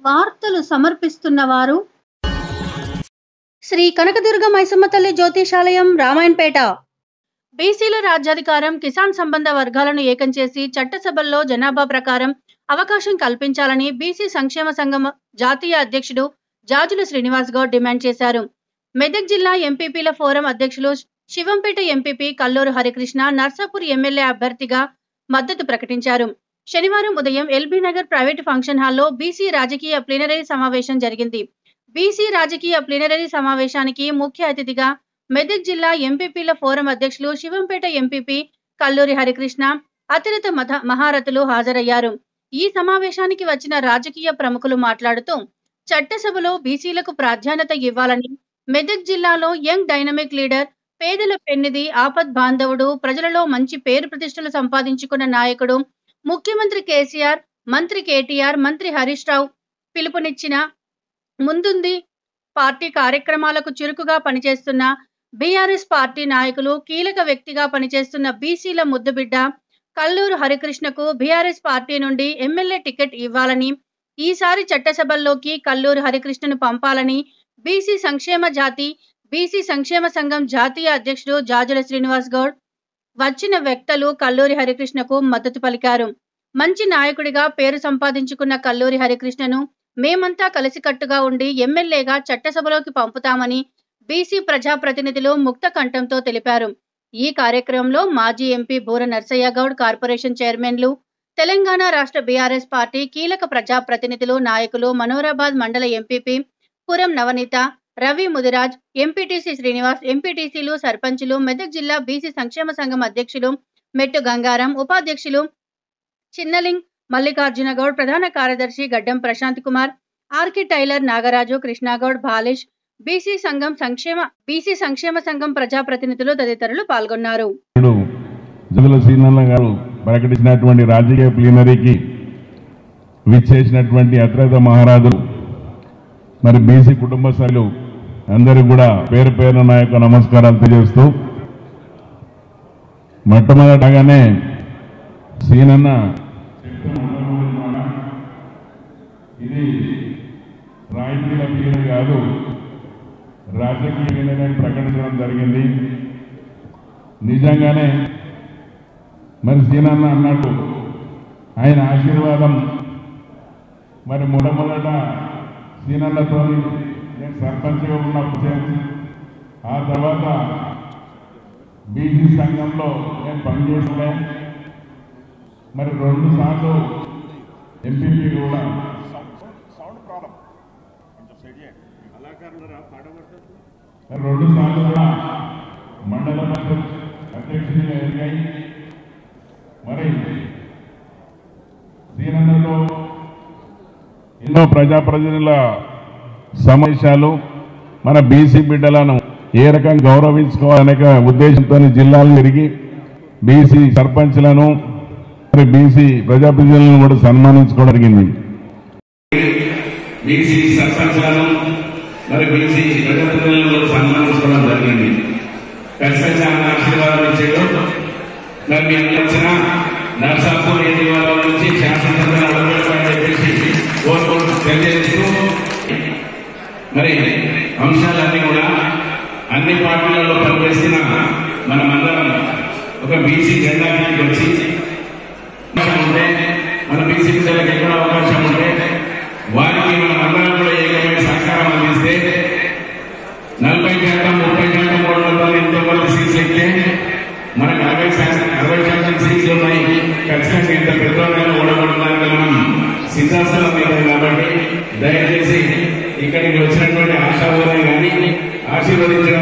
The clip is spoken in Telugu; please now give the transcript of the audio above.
వార్తలు సమర్పిస్తున్న వారు శ్రీ కనకదుర్గ మైసమ్మ తల్లి జ్యోతిషాలయం రామాయణపేట బీసీల రాజ్యాధికారం కిసాన్ సంబంధ వర్గాలను ఏకం చేసి చట్టసభల్లో జనాభా ప్రకారం అవకాశం కల్పించాలని బీసీ సంక్షేమ సంఘం జాతీయ అధ్యక్షుడు జాజుల శ్రీనివాస్ గౌడ్ డిమాండ్ చేశారు మెదక్ జిల్లా ఎంపీపీల ఫోరం అధ్యక్షులు శివంపేట ఎంపీపీ కల్లూరు హరికృష్ణ నర్సాపూర్ ఎమ్మెల్యే అభ్యర్థిగా మద్దతు ప్రకటించారు శనివారం ఉదయం ఎల్బీ నగర్ ప్రైవేట్ ఫంక్షన్ హాల్లో బీసీ రాజకీయ ప్లీనరీ సమావేశం జరిగింది బీసీ రాజకీయ ప్లీనరీ సమావేశానికి ముఖ్య అతిథిగా మెదక్ జిల్లా ఎంపీపీల ఫోరం అధ్యక్షులు శివంపేట ఎంపీపీ కల్లూరి హరికృష్ణ అతిరథ మధ మహారథులు హాజరయ్యారు ఈ సమావేశానికి వచ్చిన రాజకీయ ప్రముఖులు మాట్లాడుతూ చట్టసభలో బీసీలకు ప్రాధాన్యత ఇవ్వాలని మెదక్ జిల్లాలో యంగ్ డైనమిక్ లీడర్ పేదల పెన్నిది ఆపద్ బాంధవుడు ప్రజలలో మంచి పేరు ప్రతిష్టలు సంపాదించుకున్న నాయకుడు ముఖ్యమంత్రి కేసీఆర్ మంత్రి కేటీఆర్ మంత్రి హరీష్ రావు పిలుపునిచ్చిన ముందుంది పార్టీ కార్యక్రమాలకు చురుకుగా పనిచేస్తున్న బీఆర్ఎస్ పార్టీ నాయకులు కీలక వ్యక్తిగా పనిచేస్తున్న బీసీల ముద్దుబిడ్డ కల్లూరు హరికృష్ణకు బీఆర్ఎస్ పార్టీ నుండి ఎమ్మెల్యే టికెట్ ఇవ్వాలని ఈసారి చట్టసభల్లోకి కల్లూరు హరికృష్ణను పంపాలని బీసీ సంక్షేమ జాతి బీసీ సంక్షేమ సంఘం జాతీయ అధ్యక్షుడు జాజుల శ్రీనివాస్ గౌడ్ వచ్చిన వ్యక్తులు కల్లూరి హరికృష్ణకు మద్దతు పలికారు మంచి నాయకుడిగా పేరు సంపాదించుకున్న కల్లూరి హరికృష్ణను మేమంతా కలిసికట్టుగా ఉండి ఎమ్మెల్యేగా చట్టసభలోకి పంపుతామని బీసీ ప్రజాప్రతినిధులు ముక్త కంఠంతో తెలిపారు ఈ కార్యక్రమంలో మాజీ ఎంపీ బూర నర్సయ్య గౌడ్ కార్పొరేషన్ చైర్మన్లు తెలంగాణ రాష్ట్ర బీఆర్ఎస్ పార్టీ కీలక ప్రజాప్రతినిధులు నాయకులు మనోరాబాద్ మండల ఎంపీపీ పురం నవనీత రవి ముదిరాజ్ ఎంపీటీసీ శ్రీనివాస్ ఎంపీటీసీలు సర్పంచులు మెదక్ జిల్లా బీసీ సంక్షేమ సంఘం అధ్యక్షులు మెట్టు గంగారం ఉపాధ్యక్షులు చిన్నలింగ్ మల్లికార్జున గౌడ్ ప్రధాన కార్యదర్శి Gaddam Prashanth Kumar RK tailor Nagaraju Krishna Goud Balesh BC సంఘం సంక్షేమ బీసీ సంక్షేమ సంఘం ప్రజాప్రతినిధులు తదితరులు పాల్గొన్నారు ఇప్పుడు జుగుల శ్రీనల్ల గారు ప్రకటించినటువంటి రాజకీయ ప్లీనరీకి విచ్చేసినటువంటి అత్రేత మహారాజులు మరి బీసీ కుటుంబ సభ్యులు అందరికి కూడా పేరు పేరు నా యొక్క నమస్కారాలు తెలియజేస్తూ మొట్టమొదటగానే సీనన్న ఇది రాజకీయ ప్లీనరీ కాదు రాజకీయ ప్లీనరీ ప్రకటించడం జరిగింది నిజంగానే మరి సీనన్న అన్నట్టు ఆయన ఆశీర్వాదం మరి మొట్టమొదట సీనన్నతో నేను సర్పంచ్గా ఉన్నప్పుడు ఆ తర్వాత బీసీ సంఘంలో నేను పనిచేస్తే మరి రెండు సార్లు ఎంపీపీ కూడా మరి రెండు సార్లు కూడా మండల పరిషత్ అధ్యక్షుడిగా ఎదిగాయి మరి శ్రీనందలో ఎన్నో ప్రజాప్రతినిధుల సమావేశాలు మన బీసీ బిడ్డలను ఏ రకంగా గౌరవించుకోవాలనే ఉద్దేశంతో జిల్లాలు తిరిగి బీసీ సర్పంచ్లను మరి బీసీ ప్రజాప్రతినిధులను కూడా సన్మానించుకోవడం జరిగింది బీసీ సర్పంచాలను మరి బీసీ ప్రజాప్రతినిధులను సన్మానించుకోవడం జరిగింది ఖచ్చితంగా ఆయన ఆశీర్వాదం ఇచ్చాడు మరి మేము వచ్చిన నర్సాపూర్ నియోజకవర్గం నుంచి శాసనసభ అడగడం చెప్పేసి కోరుకుంటూ తెలియజేస్తూ మరి అంశాలన్నీ కూడా అన్ని పార్టీలలో పనిచేసిన మనమందరం ఒక బీసీ జెండా కిందకి వచ్చి అవకాశం ఉంటే మన బీసీ ప్రజలకు ఎక్కడ అవకాశం ఉంటే వారికి మనం అందరం కూడా ఏకమైన సహకారం అందిస్తే నలభై శాతం ముప్పై శాతం ఓట్లతో ఎంతో మంది సీట్లు ఎక్కితే మనకు అరవై శాతం అరవై శాతం సీట్లు ఉన్నాయి ఖచ్చితంగా ఇంత పెద్దోళ్ళైనా ఓడగొట్టడానికి మనం సిద్ధాంతం లేదు కాబట్టి దయచేసి ఇక్కడికి వచ్చినటువంటి ఆశావాదం కానీ ఆశీర్వదించే